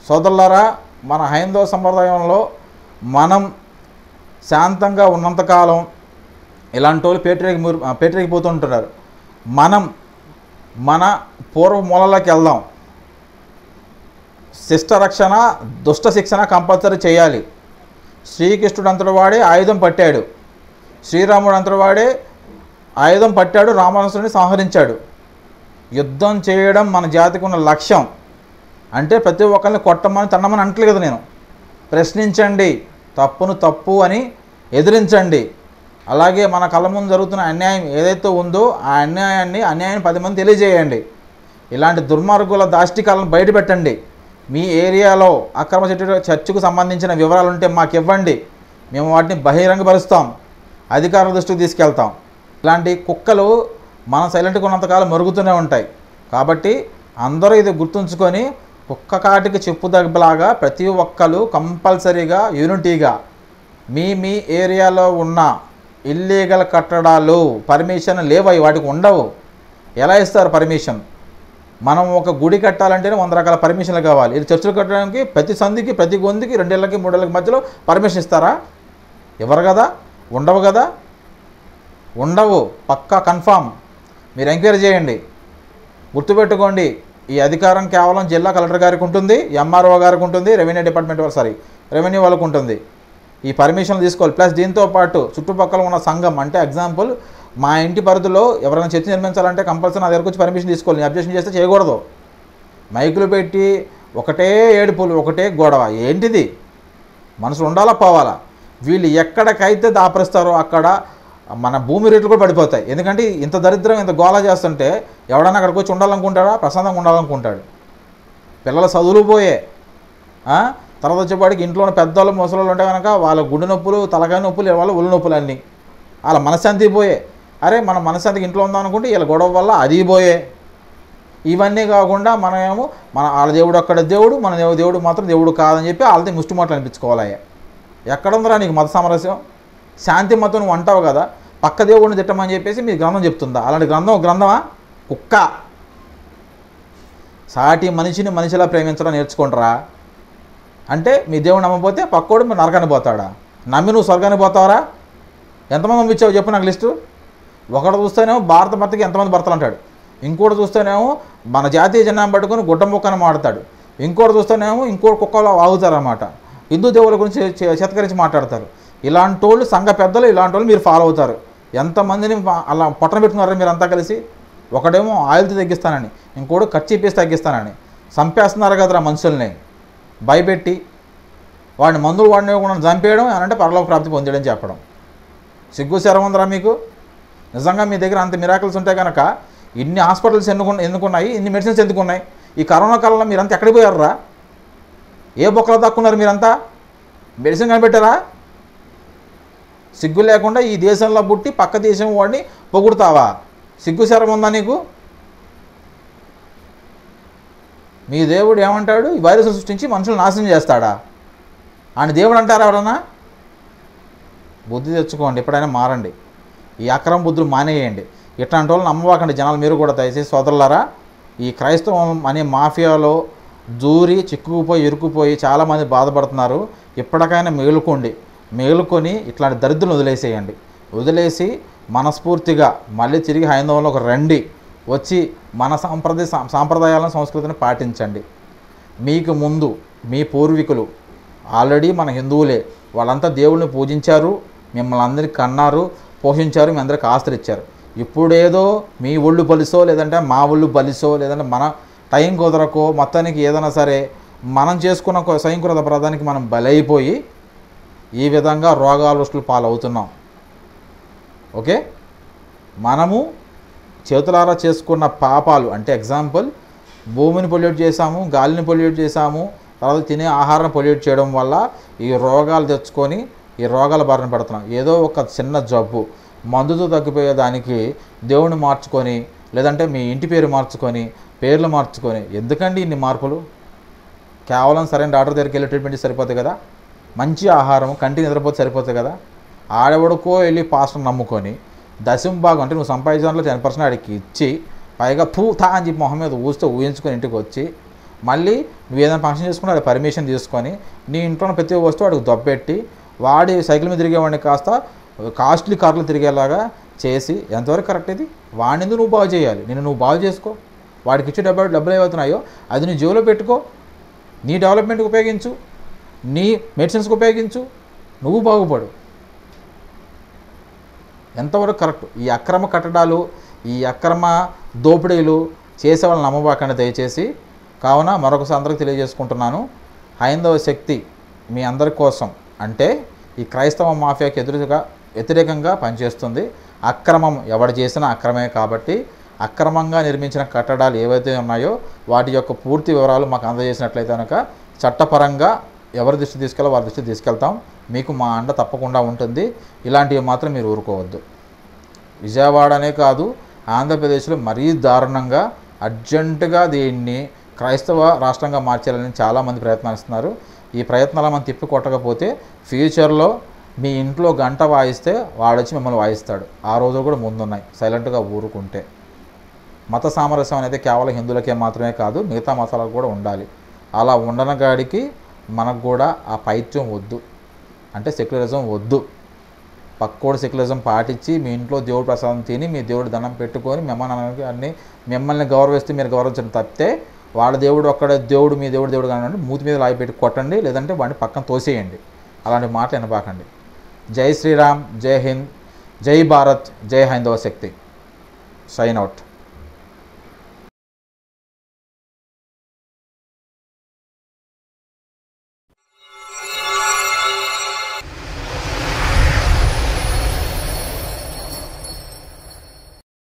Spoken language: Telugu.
సోదరులారా మన హైందవ సంప్రదాయంలో మనం శాంతంగా ఉన్నంతకాలం ఇలాంటి వాళ్ళు పేటరేకి పేటరేకి పోతుంటున్నారు మనం మన పూర్వ మూలలోకి వెళ్దాం శిష్ట రక్షణ దుష్ట శిక్షణ కంపల్సరీ చేయాలి శ్రీకృష్ణుడు అంతటి వాడే ఆయుధం పట్టాడు శ్రీరాముడు అంతటి వాడే ఆయుధం పట్టాడు రామానుసుని సంహరించాడు యుద్ధం చేయడం మన జాతికి ఉన్న లక్ష్యం అంటే ప్రతి ఒక్కరిని కొట్టమని తన్నమని అంటలేదు కదా నేను ప్రశ్నించండి తప్పును తప్పు అని ఎదిరించండి అలాగే మన కళ్ళ ముందు జరుగుతున్న అన్యాయం ఏదైతే ఉందో ఆ అన్యాయాన్ని అన్యాయాన్ని పది మంది తెలియజేయండి ఇలాంటి దుర్మార్గుల దాష్టికాలను బయటపెట్టండి మీ ఏరియాలో అక్రమ చర్చ చర్చకు సంబంధించిన వివరాలు ఉంటే మాకు ఇవ్వండి మేము వాటిని బహిరంగపరుస్తాం అధికారుల దృష్టికి తీసుకెళ్తాం ఇలాంటి కుక్కలు మనం సైలెంట్గా ఉన్నంతకాలం మరుగుతూనే ఉంటాయి కాబట్టి అందరూ ఇది గుర్తుంచుకొని కుక్క కాటికి చెప్పు దగ్గలాగా ప్రతి ఒక్కరు కంపల్సరీగా యూనిటీగా మీ మీ ఏరియాలో ఉన్న ఇల్లీగల్ కట్టడాలు పర్మిషన్ లేవవి వాటికి ఉండవు ఎలా ఇస్తారు పర్మిషన్ మనం ఒక గుడి కట్టాలంటేనే వంద రకాల పర్మిషన్లు కావాలి ఇది చర్చలు కట్టడానికి ప్రతి సంధికి ప్రతి గొంతుకి రెండేళ్ళకి మూడేళ్ళకి మధ్యలో పర్మిషన్ ఇస్తారా ఇవ్వరు కదా ఉండవు కదా ఉండవు పక్కా కన్ఫామ్ మీరు ఎంక్వైరీ చేయండి గుర్తుపెట్టుకోండి ఈ అధికారం కేవలం జిల్లా కలెక్టర్ గారికి ఉంటుంది ఎంఆర్ఓ గారికి ఉంటుంది రెవెన్యూ డిపార్ట్మెంట్ వాళ్ళు సారీ రెవెన్యూ వాళ్ళకు ఉంటుంది ఈ పర్మిషన్ తీసుకోవాలి ప్లస్ దీంతో పాటు చుట్టుపక్కల ఉన్న సంఘం అంటే ఎగ్జాంపుల్ మా ఇంటి పరిధిలో ఎవరైనా చర్చ నిర్మించాలంటే కంపల్సరీ నా దగ్గరకు వచ్చి పర్మిషన్ తీసుకోవాలి నేను అబ్జెక్షన్ చేస్తే చేయకూడదు మైకులు పెట్టి ఒకటే ఏడుపులు ఒకటే గొడవ ఏంటిది మనసులు ఉండాలా పోవాలా వీళ్ళు ఎక్కడికైతే దాపరిస్తారో అక్కడ మన భూమి రేట్లు కూడా పడిపోతాయి ఎందుకంటే ఇంత దరిద్రం ఇంత గోళ చేస్తుంటే ఎవడన్నా అక్కడికి వచ్చి ఉండాలనుకుంటాడా ప్రశాంతంగా ఉండాలనుకుంటాడు పిల్లల చదువులు పోయే ఆ? తర్వాత వచ్చేపాటికి ఇంట్లో ఉన్న పెద్దవాళ్ళు ముసలోళ్ళు ఉంటే కనుక వాళ్ళ గుండె నొప్పులు తలకాయ నొప్పులు వాళ్ళ ఒళ్ళు నొప్పులు అన్నీ వాళ్ళ మనశ్శాంతి పోయే అరే మన మనశ్శాంతికి ఇంట్లో ఉందాం అనుకుంటే వీళ్ళ గొడవ వల్ల అది పోయే ఇవన్నీ కాకుండా మనమేమో మన వాళ్ళ దేవుడు అక్కడ దేవుడు మన దేవు- దేవుడు మాత్రం దేవుడు కాదని చెప్పి వాళ్ళది ముష్టి మాటలు అనిపించుకోవాలి ఎక్కడుందిరా నీకు మత సామరస్యం శాంతి మతం నువ్వు అంటావు కదా పక్క దేవుడిని తిట్టమని చెప్పేసి మీ గ్రంథం చెప్తుందా అలాంటి గ్రంథం ఒక గ్రంథమా కుక్క సాటి మనిషిని మనిషిలా ప్రేమించడం నేర్చుకుంటారా అంటే మీ దేవుడు నమ్మకపోతే పక్కోడు మీరు నరకానికి పోతాడా నమ్మి నువ్వు స్వర్గానికి పోతావరా ఎంతమంది పంపించావు చెప్పు నాకు లిస్టు ఒకడు చూస్తేనేమో భారత భర్తకి ఎంతమంది భర్తలు అంటాడు ఇంకోటి చూస్తేనేమో మన జాతీయ జెండాను పట్టుకొని గుడ్డ ముక్కని మాడతాడు ఇంకోటి చూస్తేనేమో ఇంకోటి కుక్కలో వాగుతారన్నమాట హిందూ దేవుళ్ళ గురించి చే- చేతకరించి మాట్లాడతారు ఇలాంటి వాళ్ళు సంఘ పెద్దలు ఇలాంటి వాళ్ళు మీరు ఫాలో అవుతారు ఎంతమందిని మా- అలా పొట్టన పెట్టుకున్నారో మీరు అంతా కలిసి ఒకడేమో ఆయిల్తో తగ్గిస్తానని ఇంకోటి ఖర్చు ఇప్పేసి తగ్గిస్తానని చంపేస్తున్నారు కదరా మనుషుల్ని భయపెట్టి వాడిని మందులు వాడిని చంపేయడం అని అంటే పరలోక ప్రాప్తి పొందడం చెప్పడం సిగ్గు శరం ఉందరా మీకు నిజంగా మీ దగ్గర అంత మిరాకిల్స్ ఉంటే కనుక ఇన్ని హాస్పిటల్స్ ఎందుకు ఎందుకున్నాయి ఇన్ని మెడిసిన్స్ ఎందుకున్నాయి ఈ కరోనా కాలంలో మీరంతా ఎక్కడికి పోయారా ఏ బొక్కలో దక్కున్నారు మీరంతా మెడిసిన్ కనిపెట్టారా సిగ్గు లేకుండా ఈ దేశంలో పుట్టి పక్క దేశం వాడిని పొగుడుతావా సిగ్గు శరం ఉందా నీకు మీ దేవుడు ఏమంటాడు ఈ వైరస్ సృష్టించి మనుషులు నాశనం చేస్తాడా ఆయన దేవుడు అంటారా ఎవరన్నా బుద్ధి తెచ్చుకోండి ఎప్పుడైనా మారండి ఈ అక్రమ బుద్ధులు మానేయండి ఇట్లాంటి వాళ్ళని నమ్మవాకండి జనాలు మీరు కూడా దయచేసి సోదరులారా ఈ క్రైస్తవం అనే మాఫియాలో దూరి చిక్కుకుపోయి ఇరుక్కుపోయి చాలామంది బాధపడుతున్నారు ఇప్పటికైనా మేలుకోండి మేలుకొని ఇట్లాంటి దరిద్రులు వదిలేసేయండి వదిలేసి మనస్ఫూర్తిగా మళ్ళీ తిరిగి హైందవంలోకి రండి వచ్చి మన సాంప్రదాయ సా- సాంప్రదాయాలను సంస్కృతిని పాటించండి మీకు ముందు మీ పూర్వీకులు ఆల్రెడీ మన హిందువులే వాళ్ళంతా దేవుళ్ళని పూజించారు మిమ్మల్ని అందరికీ కన్నారు పోషించారు మీ అందరికి ఆస్తులు ఇచ్చారు ఇప్పుడేదో మీ ఒళ్ళు బలిసో లేదంటే మా ఒళ్ళు బలిసో లేదంటే మన టైం కుదరకో మొత్తానికి ఏదైనా సరే మనం చేసుకున్న ఒక స్వయంకృత అపరాధానికి మనం బలైపోయి ఈ విధంగా రోగాల వస్తువులు పాలవుతున్నాం ఓకే మనము చేతులారా చేసుకున్న పాపాలు అంటే ఎగ్జాంపుల్ భూమిని పొల్యూట్ చేసాము గాలిని పొల్యూట్ చేసాము తర్వాత తినే ఆహారం పొల్యూట్ చేయడం వల్ల ఈ రోగాలు తెచ్చుకొని ఈ రోగాల బారిన పడుతున్నాం ఏదో ఒక చిన్న జబ్బు మందుతో తగ్గిపోయే దానికి దేవుని మార్చుకొని లేదంటే మీ ఇంటి పేరు మార్చుకొని పేర్లు మార్చుకొని ఎందుకండి ఇన్ని మార్పులు కేవలం సరైన డాక్టర్ దగ్గరికి వెళ్ళి ట్రీట్మెంట్ చేస్తే సరిపోతుంది కదా మంచి ఆహారం కంటికి నిద్రపోతే సరిపోతుంది కదా ఆడెవడికో వెళ్ళి పాస్టర్ నమ్ముకొని దశం భాగం అంటే నువ్వు సంపాదించిన టెన్ పర్సెంట్ ఆడికి ఇచ్చి పైగా ఫూ థా అని చెప్పి మొహం మీద ఊస్తూ ఊహించుకొని ఇంటికి వచ్చి మళ్ళీ నువ్వు ఏదైనా ఫంక్షన్ చేసుకుంటే అది పర్మిషన్ తీసుకొని నీ ఇంట్లో ఉన్న ప్రతి వస్తువు వాడికి దొబ్బెట్టి వాడి సైకిల్ మీద తిరిగేవాడిని కాస్త కాస్ట్లీ కార్లు తిరిగేలాగా చేసి ఎంతవరకు కరెక్ట్ ఇది వాడిని ఎందుకు నువ్వు బాగు చేయాలి నేను నువ్వు బాగు చేసుకో వాడికి ఇచ్చే డబ్బులు డబ్బులు ఏమవుతున్నాయో అది నీ జేబులో పెట్టుకో నీ డెవలప్మెంట్కి ఉపయోగించు నీ మెడిసిన్స్కి ఉపయోగించు నువ్వు బాగుపడు ఎంతవరకు కరెక్ట్ ఈ అక్రమ కట్టడాలు ఈ అక్రమ దోపిడీలు చేసే వాళ్ళని నమ్మబాకండి దయచేసి కావున మరొకసారి అందరికి తెలియజేసుకుంటున్నాను హైందవ శక్తి మీ అందరి కోసం అంటే ఈ క్రైస్తవ మాఫియాకి ఎదురుగా వ్యతిరేకంగా పనిచేస్తుంది అక్రమం ఎవడు చేసినా అక్రమే కాబట్టి అక్రమంగా నిర్మించిన కట్టడాలు ఏవైతే ఉన్నాయో వాటి యొక్క పూర్తి వివరాలు మాకు అందజేసినట్లయితే కనుక చట్టపరంగా ఎవరి దృష్టి తీసుకెళ్ళో వారి దృష్టి తీసుకెళ్తాం మీకు మా అండ తప్పకుండా ఉంటుంది ఇలాంటివి మాత్రం మీరు ఊరుకోవద్దు విజయవాడనే కాదు ఆంధ్రప్రదేశ్లో మరీ దారుణంగా అర్జెంటుగా దీన్ని క్రైస్తవ రాష్ట్రంగా మార్చాలని చాలామంది ప్రయత్నిస్తున్నారు ఈ ప్రయత్నాలు మనం తిప్పి కొట్టకపోతే ఫ్యూచర్లో మీ ఇంట్లో గంట వాయిస్తే వాడొచ్చి మిమ్మల్ని వాయిస్తాడు ఆ రోజులు కూడా ముందున్నాయి సైలెంట్గా ఊరుకుంటే మత సామరస్యం అనేది కేవలం హిందువులకే మాత్రమే కాదు మిగతా మతాలకు కూడా ఉండాలి అలా ఉండనగాడికి మనకు కూడా ఆ పైత్యం వద్దు అంటే సెక్యులరిజం వద్దు పక్కోడు సెక్యులరిజం పాటించి మీ ఇంట్లో దేవుడు ప్రసాదం తిని మీ దేవుడు దండం పెట్టుకొని మిమ్మల్ని అన్ని మిమ్మల్ని గౌరవిస్తే మీరు గౌరవించడం తప్పితే వాళ్ళ దేవుడు ఒక్కడ దేవుడు మీ దేవుడు దేవుడు కానివ్వండి మూతి మీద లాగి పెట్టి కొట్టండి లేదంటే వాడిని పక్కన తోసేయండి అలాంటి మాటలు వినపాకండి జై శ్రీరామ్ జై హింద్ జై భారత్ జై హైందవ శక్తి సైన్ అవుట్